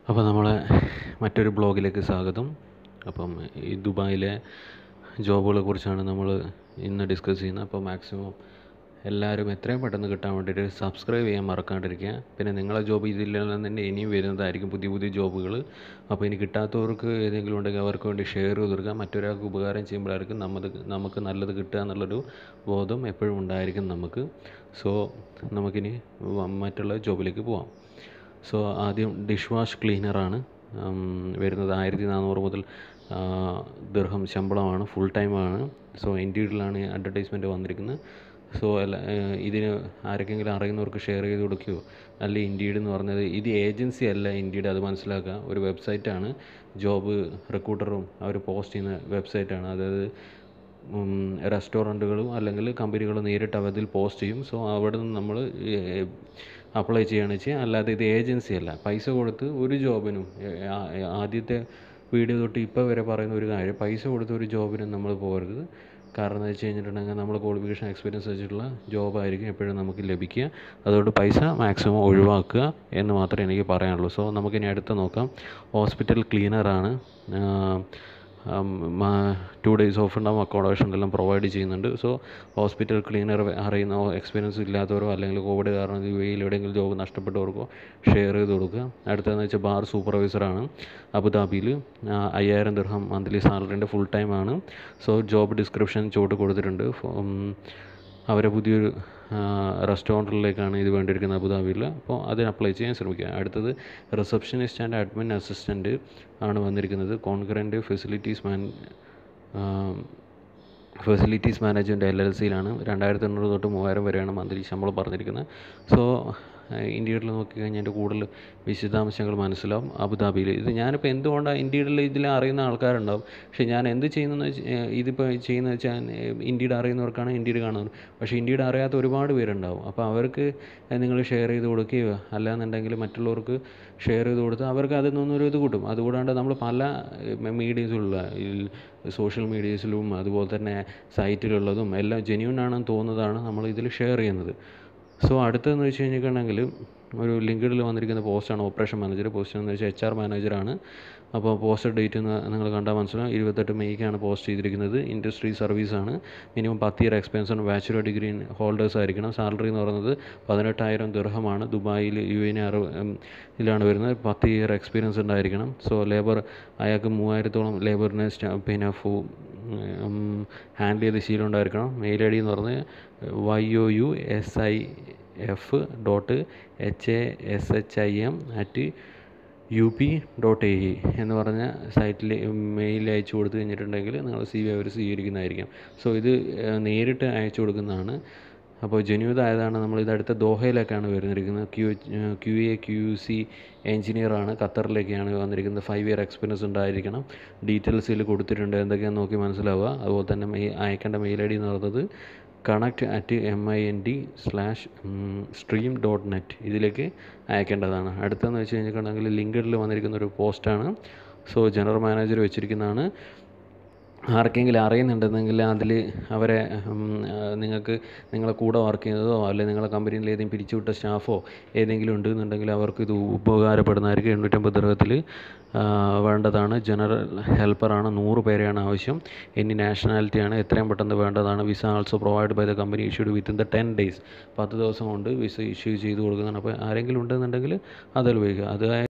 അപ്പോൾ നമ്മളെ മറ്റൊരു ബ്ലോഗിലേക്ക് സ്വാഗതം അപ്പം ഈ ദുബായിലെ ജോബുകളെ കുറിച്ചാണ് നമ്മൾ ഇന്ന് ഡിസ്കസ് ചെയ്യുന്നത് അപ്പോൾ മാക്സിമം എല്ലാവരും എത്രയും പെട്ടെന്ന് കിട്ടാൻ വേണ്ടിയിട്ട് സബ്സ്ക്രൈബ് ചെയ്യാൻ മറക്കാണ്ടിരിക്കുക പിന്നെ നിങ്ങളെ ജോബ് ഇതില്ലെന്ന് തന്നെ ഇനിയും വരുന്നതായിരിക്കും പുതിയ പുതിയ ജോബുകൾ അപ്പോൾ ഇനി കിട്ടാത്തവർക്ക് ഏതെങ്കിലും ഉണ്ടെങ്കിൽ അവർക്ക് വേണ്ടി ഷെയർ ചെയ്ത് കൊടുക്കുക മറ്റൊരാൾക്ക് ഉപകാരം ചെയ്യുമ്പോഴായിരിക്കും നമുക്ക് നമുക്ക് നല്ലത് കിട്ടുക എന്നുള്ളൊരു ബോധം എപ്പോഴും ഉണ്ടായിരിക്കും നമുക്ക് സോ നമുക്കിനി മറ്റുള്ള ജോബിലേക്ക് പോവാം സോ ആദ്യം ഡിഷ് വാഷ് ക്ലീനറാണ് വരുന്നത് ആയിരത്തി നാനൂറ് മുതൽ ദിർഹം ശമ്പളമാണ് ഫുൾ ടൈമാണ് സോ ഇൻഡീഡിലാണ് അഡ്വർടൈസ്മെൻറ്റ് വന്നിരിക്കുന്നത് സോ അല്ല ഇതിന് ആർക്കെങ്കിലും അറിയുന്നവർക്ക് ഷെയർ ചെയ്ത് കൊടുക്കുകയോ അല്ല ഇൻഡീഡ് എന്ന് പറഞ്ഞത് ഇത് ഏജൻസി അല്ല ഇൻഡീഡ് അത് മനസ്സിലാക്കുക ഒരു വെബ്സൈറ്റാണ് ജോബ് റിക്രൂട്ടറും അവർ പോസ്റ്റ് ചെയ്യുന്ന വെബ്സൈറ്റാണ് അതായത് റെസ്റ്റോറൻറ്റുകളും അല്ലെങ്കിൽ കമ്പനികളും നേരിട്ട് അതിൽ പോസ്റ്റ് ചെയ്യും സോ അവിടെ നിന്ന് നമ്മൾ അപ്ലൈ ചെയ്യുകയാണ് ചെയ്യുക അല്ലാതെ ഇത് ഏജൻസി അല്ല പൈസ കൊടുത്ത് ഒരു ജോബിനും ആദ്യത്തെ വീഡിയോ തൊട്ട് ഇപ്പോൾ വരെ പറയുന്ന ഒരു കാര്യം പൈസ കൊടുത്ത് ഒരു ജോബിനും നമ്മൾ പോകരുത് കാരണം എന്ന് വെച്ച് കഴിഞ്ഞിട്ടുണ്ടെങ്കിൽ നമ്മൾ ക്വാളിഫിക്കേഷൻ എക്സ്പീരിയൻസ് വെച്ചിട്ടുള്ള ജോബായിരിക്കും എപ്പോഴും നമുക്ക് ലഭിക്കുക അതുകൊണ്ട് പൈസ മാക്സിമം ഒഴിവാക്കുക എന്ന് മാത്രമേ എനിക്ക് പറയാനുള്ളൂ സോ നമുക്കിനി അടുത്ത് നോക്കാം ഹോസ്പിറ്റൽ ക്ലീനറാണ് ടു ഡേയ്സ് ഓഫ് ഉണ്ടാവും അക്കോമഡേഷൻ എല്ലാം പ്രൊവൈഡ് ചെയ്യുന്നുണ്ട് സോ ഹോസ്പിറ്റൽ ക്ലീനർ അറിയുന്ന എക്സ്പീരിയൻസ് ഇല്ലാത്തവരോ അല്ലെങ്കിൽ കോവിഡ് കാരണം യു എയിൽ എവിടെയെങ്കിലും ജോബ് നഷ്ടപ്പെട്ടവർക്കോ ഷെയർ ചെയ്ത് കൊടുക്കുക അടുത്തതെന്ന് വെച്ചാൽ ബാർ സൂപ്പർവൈസറാണ് അബുദാബിയിൽ അയ്യായിരം ദിർഹം മന്ത്ലി സാലറിൻ്റെ ഫുൾ ടൈം ആണ് സോ ജോബ് ഡിസ്ക്രിപ്ഷൻ ചുവട്ട് കൊടുത്തിട്ടുണ്ട് അവരെ പുതിയൊരു റെസ്റ്റോറൻറ്റിലേക്കാണ് ഇത് വേണ്ടിയിരിക്കുന്നത് അബുദാബിയിൽ അപ്പോൾ അതിന് അപ്ലൈ ചെയ്യാൻ ശ്രമിക്കുക അടുത്തത് റിസപ്ഷനിസ്റ്റ് ആൻഡ് അഡ്മിൻ അസിസ്റ്റൻറ്റ് ആണ് വന്നിരിക്കുന്നത് കോൺഗ്രൻ്റ് facilities man facilities management L L സിയിലാണ് രണ്ടായിരത്തി എണ്ണൂറ് തൊട്ട് മൂവായിരം വരെയാണ് മന്ത്ലി ശമ്പളം പറഞ്ഞിരിക്കുന്നത് സോ ഇന്ത്യയിൽ നോക്കിക്കഴിഞ്ഞാൽ എൻ്റെ കൂടുതൽ വിശദാംശങ്ങൾ മനസ്സിലാവും അബുദാബിയിൽ ഇത് ഞാനിപ്പോൾ എന്തുകൊണ്ടാണ് ഇന്ത്യയിൽ ഇതിൽ അറിയുന്ന ആൾക്കാരുണ്ടാവും പക്ഷേ ഞാൻ എന്ത് ചെയ്യുന്നതെന്ന് വെച്ച് ഇതിപ്പോൾ ചെയ്യുന്നത് വെച്ചാൽ ഇന്ത്യയുടെ അറിയുന്നവർക്കാണ് ഇന്ത്യയുടെ കാണുന്നത് പക്ഷേ ഇന്ത്യയുടെ അറിയാത്ത ഒരുപാട് പേരുണ്ടാവും അപ്പോൾ അവർക്ക് നിങ്ങൾ ഷെയർ ചെയ്ത് കൊടുക്കുകയോ അല്ലാന്നുണ്ടെങ്കിൽ മറ്റുള്ളവർക്ക് ഷെയർ ചെയ്ത് കൊടുത്ത് അവർക്ക് അതിൽ നിന്നൊരു ഇത് കിട്ടും അതുകൂടാണ്ട് നമ്മൾ പല മീഡിയസിലുള്ള സോഷ്യൽ മീഡിയസിലും അതുപോലെ തന്നെ സൈറ്റിലുള്ളതും എല്ലാം ജെന്യൂൻ ആണെന്ന് തോന്നുന്നതാണ് നമ്മൾ ഇതിൽ ഷെയർ ചെയ്യുന്നത് സോ അടുത്തതെന്ന് വെച്ച് കഴിഞ്ഞിട്ടുണ്ടെങ്കിൽ ഒരു ലിങ്ക്ഡിൽ വന്നിരിക്കുന്ന പോസ്റ്റാണ് ഓപ്പറേഷൻ മാനേജർ പോസ്റ്റ് എന്ന് വെച്ചാൽ എച്ച് ആർ മാനേജറാണ് അപ്പോൾ പോസ്റ്റർ ഡേറ്റ് നിങ്ങൾ കണ്ടാൽ മനസ്സിലാവും ഇരുപത്തെട്ട് മെയ്ക്കാണ് പോസ്റ്റ് ചെയ്തിരിക്കുന്നത് ഇൻഡസ്ട്രി സർവീസാണ് മിനിമം പത്ത് ഇയർ എക്സ്പീരിയൻസ് ആണ് ബാച്ചുലർ ഡിഗ്രി ഹോൾഡേഴ്സ് ആയിരിക്കണം സാലറി എന്ന് പറയുന്നത് പതിനെട്ടായിരം ദിർഹമാണ് ദുബായിൽ യു എന് അറു ഇതിലാണ് വരുന്നത് പത്ത് ഇയർ എക്സ്പീരിയൻസ് ഉണ്ടായിരിക്കണം സോ ലേബർ അയാൾക്ക് മൂവായിരത്തോളം ലേബറിനെ പിന്നെ ഫു ഹാൻഡിൽ ചെയ്ത് ശീലം ഉണ്ടായിരിക്കണം മെയിൽ ഐ ഡി എന്ന് പറഞ്ഞ് Y O U S I F dot H A S H I M at U P dot A E എന്ന് പറഞ്ഞ സൈറ്റിൽ മെയിൽ അയച്ചു കൊടുത്തു കഴിഞ്ഞിട്ടുണ്ടെങ്കിൽ നിങ്ങൾ സി വി അവർ സ്വീകരിക്കുന്നതായിരിക്കും സോ ഇത് നേരിട്ട് അയച്ചു കൊടുക്കുന്നതാണ് അപ്പോൾ ജനുവത് ആയതാണ് നമ്മൾ ഇത് അടുത്ത ദോഹയിലേക്കാണ് വരുന്നിരിക്കുന്നത് Q Q A Q C എഞ്ചിനീയറാണ് ഖത്തറിലേക്കാണ് വന്നിരിക്കുന്നത് ഫൈവ് ഇയർ എക്സ്പീരിയൻസ് ഉണ്ടായിരിക്കണം ഡീറ്റെയിൽസ് ഇതിൽ കൊടുത്തിട്ടുണ്ട് എന്തൊക്കെയാണെന്ന് നോക്കി മനസ്സിലാവുക അതുപോലെ തന്നെ മെയ് അയക്കേണ്ട മെയിൽ ഐ ഡി എന്ന് പറയുന്നത് connect at M I N D slash stream dot net ഇതിലേക്ക് അയക്കേണ്ടതാണ് അടുത്തതെന്ന് വെച്ച് കഴിഞ്ഞിട്ടുണ്ടെങ്കിൽ ലിങ്ക്ഡിൽ വന്നിരിക്കുന്ന ഒരു പോസ്റ്റാണ് സോ ജനറൽ മാനേജർ വെച്ചിരിക്കുന്നതാണ് ആർക്കെങ്കിലും അറിയുന്നുണ്ടെന്നെങ്കിൽ അതിൽ അവരെ നിങ്ങൾക്ക് നിങ്ങളെ കൂടെ വർക്ക് ചെയ്യുന്നതോ അല്ലെങ്കിൽ നിങ്ങളെ കമ്പനിയിൽ ഏതെങ്കിലും പിരിച്ചുവിട്ട സ്റ്റാഫോ ഏതെങ്കിലും ഉണ്ടെന്നുണ്ടെങ്കിൽ അവർക്ക് ഇത് ഉപകാരപ്പെടുന്നതായിരിക്കും എണ്ണൂറ്റമ്പത് ദൃഹത്തിൽ വേണ്ടതാണ് ജനറൽ ഹെൽപ്പറാണ് നൂറ് പേരെയാണ് ആവശ്യം ഇനി നാഷണാലിറ്റിയാണ് എത്രയും പെട്ടെന്ന് വേണ്ടതാണ് visa also provide by the company issued within the ten days പത്ത് ദിവസം കൊണ്ട് വിസ ഇഷ്യൂ ചെയ്ത് കൊടുക്കുന്നതാണ് അപ്പോൾ ആരെങ്കിലും ഉണ്ടെന്നുണ്ടെങ്കിൽ അതിൽ ഉപയോഗിക്കുക അത്